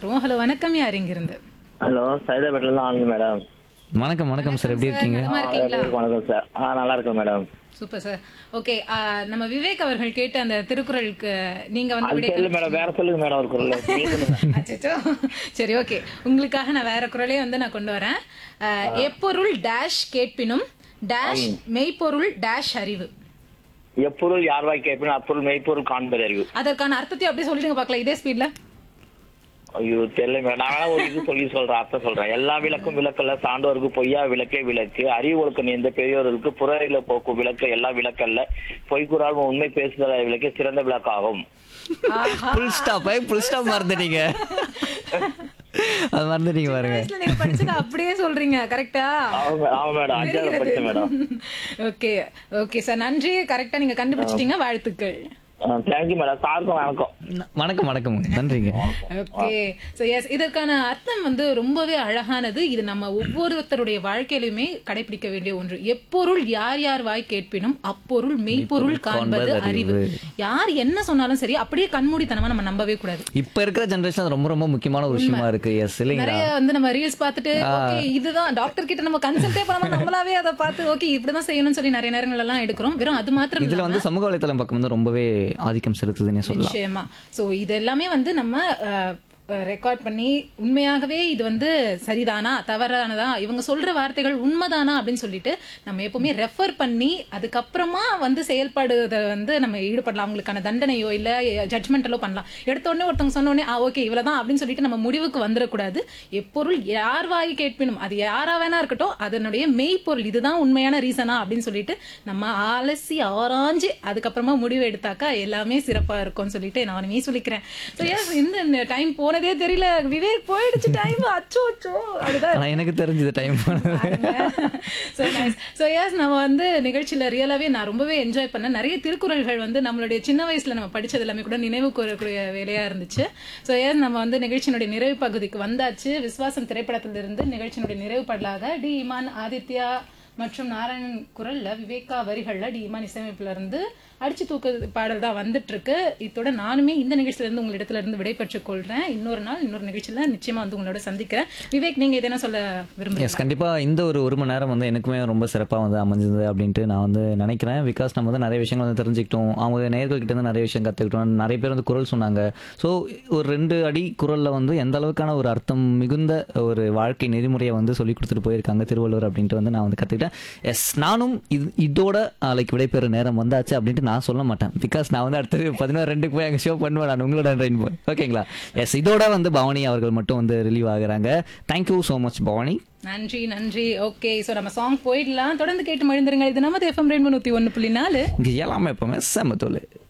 பார்க்குறோம் ஹலோ வணக்கம் யார் இங்கிருந்து ஹலோ சைதாபேட்டில இருந்து ஆளுங்க மேடம் வணக்கம் வணக்கம் சார் எப்படி இருக்கீங்க நலமா இருக்கீங்களா வணக்கம் சார் ஆ நல்லா இருக்கேன் மேடம் சூப்பர் சார் ஓகே நம்ம விவேக் அவர்கள் கேட்ட அந்த திருக்குறளுக்கு நீங்க வந்து அது விடை தெரியல மேடம் வேற சொல்லுங்க மேடம் ஒரு குரல் அச்சச்சோ. சரி ஓகே உங்களுக்காக நான் வேற குரலே வந்து நான் கொண்டு வரேன் அஹ், எப்பொருள் டேஷ் கேட்பினும் டேஷ் மெய்ப்பொருள் டேஷ் அறிவு எப்பொருள் யார்வாய் கேட்பினும் அப்பொருள் மெய்ப்பொருள் காண்பது அறிவு அதற்கான அர்த்தத்தையும் அப்படியே சொல்லிடுங்க பார்க்கலாம் இதே ஸ்பீட்ல ஐயோ தெரியல மேடம் நான் வேணா ஒரு இது சொல்லி சொல்றேன் அர்த்தம் சொல்றேன் எல்லா விளக்கும் விளக்கல்ல சான்றோருக்கு பொய்யா விளக்கே விளக்கு அறிவு ஒழுக்கம் எந்த பெரியோருக்கு புறயில போக்கும் விளக்கு எல்லா விளக்கல்ல பொய்க்குறால் உண்மை பேசுதல் விளக்கு சிறந்த விளக்காகும் ஃபுல் ஸ்டாப் ஃபுல் ஸ்டாப் மறந்துட்டீங்க அது மறந்துட்டீங்க பாருங்க வயசுல நீங்க படிச்சது அப்படியே சொல்றீங்க கரெக்டா ஆமா ஆமா மேடம் அஞ்சாவது படிச்சேன் மேடம் ஓகே ஓகே சார் நன்றி கரெக்டா நீங்க கண்டுபிடிச்சிட்டீங்க வாழ்த்துக்கள் தேங்க்யூ மேடம் சாருக்கும் வணக்கம் வணக்கம் வணக்கம் நன்றிங்க ஓகே சோ எஸ் இதற்கான அர்த்தம் வந்து ரொம்பவே அழகானது இது நம்ம ஒவ்வொருத்தருடைய வாழ்க்கையிலுமே கடைபிடிக்க வேண்டிய ஒன்று எப்பொருள் யார் யார் வாய் கேட்பினும் அப்பொருள் மெய்ப்பொருள் காண்பது அறிவு யார் என்ன சொன்னாலும் சரி அப்படியே கண்மூடித்தனமா நம்ம நம்பவே கூடாது இப்ப இருக்கிற ஜெனரேஷன் ரொம்ப ரொம்ப முக்கியமான ஒரு விஷயமா இருக்கு எஸ் இல்லைங்களா நிறைய வந்து நம்ம ரீல்ஸ் பார்த்துட்டு ஓகே இதுதான் டாக்டர் கிட்ட நம்ம கன்சல்ட்டே பண்ணாம நம்மளாவே அதை பார்த்து ஓகே இப்படிதான் செய்யணும்னு சொல்லி நிறைய நேரங்கள் எல்லாம் எடுக்கிறோம் வெறும் அது மாத்திரம் இதுல இல்லாம வந்து சமூக வலைத்தளம் பக்கம் வந்து ரொம்பவே ஆதிக்கம் செலுத்துதுன்னே சொல்லலாம் நிச்சயமா சோ இது எல்லாமே வந்து நம்ம ரெக்கார்ட் பண்ணி உண்மையாகவே இது வந்து சரிதானா தவறானதா இவங்க சொல்ற வார்த்தைகள் உண்மைதானா அப்படின்னு சொல்லிட்டு நம்ம எப்பவுமே ரெஃபர் பண்ணி அதுக்கப்புறமா வந்து செயல்படுறத வந்து நம்ம ஈடுபடலாம் அவங்களுக்கான தண்டனையோ இல்ல ஜட்மெண்டலோ பண்ணலாம் எடுத்த உடனே ஒருத்தவங்க சொன்ன உடனே ஆ ஓகே இவ்வளவுதான் அப்படின்னு சொல்லிட்டு நம்ம முடிவுக்கு வந்துடக்கூடாது எப்பொருள் யார் வாய் கேட்பினும் அது யாரா வேணா இருக்கட்டும் அதனுடைய மெய்ப்பொருள் இதுதான் உண்மையான ரீசனா அப்படின்னு சொல்லிட்டு நம்ம அலசி ஆராய்ஞ்சு அதுக்கப்புறமா முடிவு எடுத்தாக்கா எல்லாமே சிறப்பா இருக்கும்னு சொல்லிட்டு நானுமே சொல்லிக்கிறேன் ஸோ எஸ் இந்த டைம் போனதே தெரியல விவேக் போயிடுச்சு டைம் அச்சோ அச்சோ அதுதான் ஆனா எனக்கு தெரிஞ்சது time so nice so yes நம்ம வந்து நிகழ்ச்சியில ரியலாவே நான் ரொம்பவே என்ஜாய் பண்ணேன் நிறைய திருக்குறள்கள் வந்து நம்மளுடைய சின்ன வயசுல நம்ம படிச்சது எல்லாமே கூட நினைவு கூறக்கூடிய வேலையா இருந்துச்சு ஸோ எஸ் நம்ம வந்து நிகழ்ச்சியினுடைய நிறைவு பகுதிக்கு வந்தாச்சு விஸ்வாசம் திரைப்படத்திலிருந்து நிகழ்ச்சியினுடைய நிறைவு பாடலாக டி இமான் ஆதித்யா மற்றும் நாராயணன் குரல்ல விவேகா வரிகள்ல டி இமான் இசையமைப்புல இருந்து அடிச்சு தூக்கு பாடல் தான் வந்துட்டு இருக்கு இத்தோட நானுமே இந்த நிகழ்ச்சியில இருந்து உங்களிடத்துல இருந்து விடைபெற்றுக் கொள்றேன் இன்னொரு நாள் இன்னொரு நிகழ்ச்சியில நிச்சயமா வந்து உங்களோட சந்திக்கிறேன் விவேக் நீங்க எதனா சொல்ல விரும்புறீங்க எஸ் கண்டிப்பா இந்த ஒரு ஒரு மணி நேரம் வந்து எனக்குமே ரொம்ப சிறப்பா வந்து அமைஞ்சது அப்படின்ட்டு நான் வந்து நினைக்கிறேன் பிகாஸ் நம்ம வந்து நிறைய விஷயங்கள் வந்து தெரிஞ்சுக்கிட்டோம் அவங்க நேர்கள் கிட்ட இருந்து நிறைய விஷயம் கத்துக்கிட்டோம் நிறைய பேர் வந்து குரல் சொன்னாங்க ஸோ ஒரு ரெண்டு அடி குரல்ல வந்து எந்த அளவுக்கான ஒரு அர்த்தம் மிகுந்த ஒரு வாழ்க்கை நெறிமுறையை வந்து சொல்லி கொடுத்துட்டு போயிருக்காங்க திருவள்ளுவர் அப்படின்ட்டு வந்து நான் வந்து கத்துக்கிட்டேன் எஸ் நானும் இது இதோட லைக் விடைபெற நேரம் வந்தாச்சு அப்படின்ட்டு நான் சொல்ல மாட்டேன் பிகாஸ் நான் வந்து அடுத்தது பதினோரு ரெண்டுக்கு போய் அங்கே ஷோ பண்ணுவேன் நான் உங்களோட ட்ரெயின் போய் ஓகேங்களா எஸ் இதோட வந்து பவானி அவர்கள் மட்டும் வந்து ரிலீவ் ஆகுறாங்க தேங்க்யூ ஸோ மச் பவானி நன்றி நன்றி ஓகே சோ நம்ம சாங் போயிடலாம் தொடர்ந்து கேட்டு மழுந்துருங்க இது நம்ம எஃப்எம் ரெண்டு நூத்தி ஒன்னு புள்ளி நாலு இங்கே எல்லாமே எப்பவுமே செம்ம தோல்